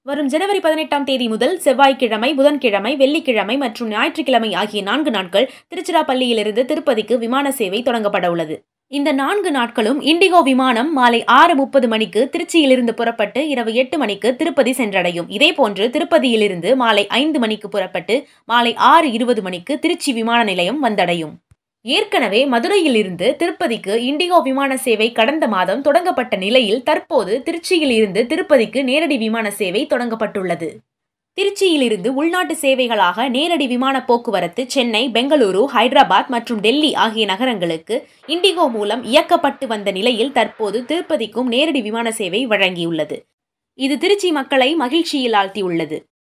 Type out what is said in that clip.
வரும் ஜனவரி பதினெட்டாம் தேதி முதல் செவ்வாய்க்கிழமை புதன்கிழமை வெள்ளிக்கிழமை மற்றும் ஞாயிற்றுக்கிழமை ஆகிய நான்கு நாட்கள் திருச்சிராப்பள்ளியிலிருந்து திருப்பதிக்கு விமான சேவை தொடங்கப்பட உள்ளது இந்த நான்கு நாட்களும் இண்டிகோ விமானம் மாலை ஆறு முப்பது மணிக்கு திருச்சியிலிருந்து புறப்பட்டு இரவு எட்டு மணிக்கு திருப்பதி சென்றடையும் இதேபோன்று திருப்பதியிலிருந்து மாலை ஐந்து மணிக்கு புறப்பட்டு மாலை ஆறு இருபது மணிக்கு திருச்சி விமான நிலையம் வந்தடையும் ஏற்கனவே மதுரையிலிருந்து திருப்பதிக்கு இண்டிகோ விமான சேவை கடந்த மாதம் தொடங்கப்பட்ட நிலையில் தற்போது திருச்சியில் இருந்து திருப்பதிக்கு நேரடி விமான சேவை தொடங்கப்பட்டுள்ளது திருச்சியிலிருந்து உள்நாட்டு சேவைகளாக நேரடி விமான போக்குவரத்து சென்னை பெங்களூரு ஹைதராபாத் மற்றும் டெல்லி ஆகிய நகரங்களுக்கு இண்டிகோ மூலம் இயக்கப்பட்டு வந்த நிலையில் தற்போது திருப்பதிக்கும் நேரடி விமான சேவை வழங்கியுள்ளது இது திருச்சி மக்களை மகிழ்ச்சியில் ஆழ்த்தியுள்ளது